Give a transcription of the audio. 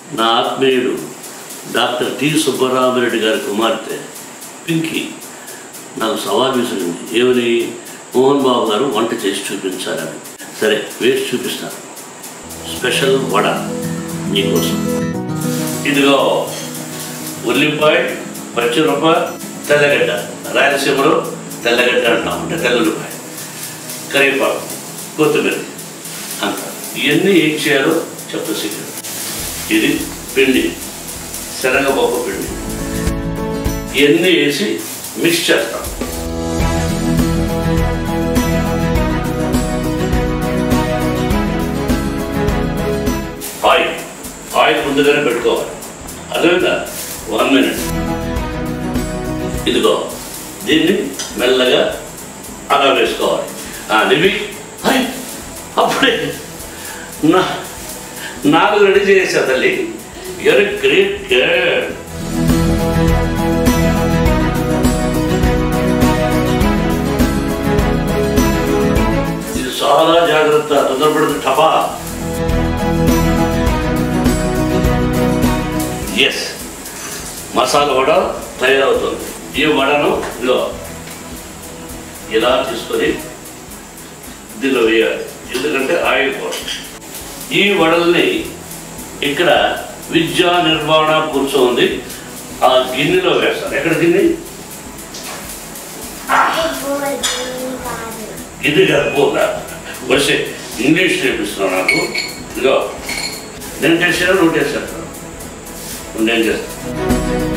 నా ఆత్మీయుడు doctor T సుబ్బరామరెడ్డి గారి కుమార్తె పింకీ నాకు సవాల్ విసిరింది ఏమని మోహన్ బాబు గారు వంట చేసి చూపించాలని సరే వేసి చూపిస్తాను స్పెషల్ వడ నీకోసం ఇదిగో ఉల్లిపాయ పచ్చిమిరప తెల్లగడ్డ రాయలసీమలో తెల్లగడ్డ అంటాం అంటే తెల్లుల్లిపాయ కరివేపాకు కొత్తిమీర అంత ఇవన్నీ ఏం చేయాలో చెప్తా సీక్రెట్ ఇది పిండి శనగపప్పు పిండి ఇవన్నీ వేసి మిక్స్ చేస్తాం ఆయిల్ ఆయిల్ ముందుగానే పెట్టుకోవాలి అదేవిధంగా వన్ మినిట్ ఇదిగో దీన్ని మెల్లగా అలా వేసుకోవాలి ఆ, నివి హాయ్ అప్పుడే నా నాకు రెడీ చేసా తల్లి యూర్ గ్రేట్ గర్ల్ ఇది చాలా జాగ్రత్త తొందరపడితే టపా ఎస్ మసాలా వడ తయారవుతుంది ఈ వడను ఇదిగో ఇలా తీసుకొని దీనిలో వేయాలి ఎందుకంటే ఆయిల్ కోసం ఈ వడల్ని ఇక్కడ విద్యా నిర్వహణ కూర్చోంది ఆ గిన్నెలో వేస్తాను ఎక్కడ గిన్నె ఇది కాకపోగా వచ్చే ఇంగ్లీష్ నేర్పిస్తున్నావు నాకు ఇదిగో నేను చేసాను నువ్వు చేస్తాను నేను చేస్తాను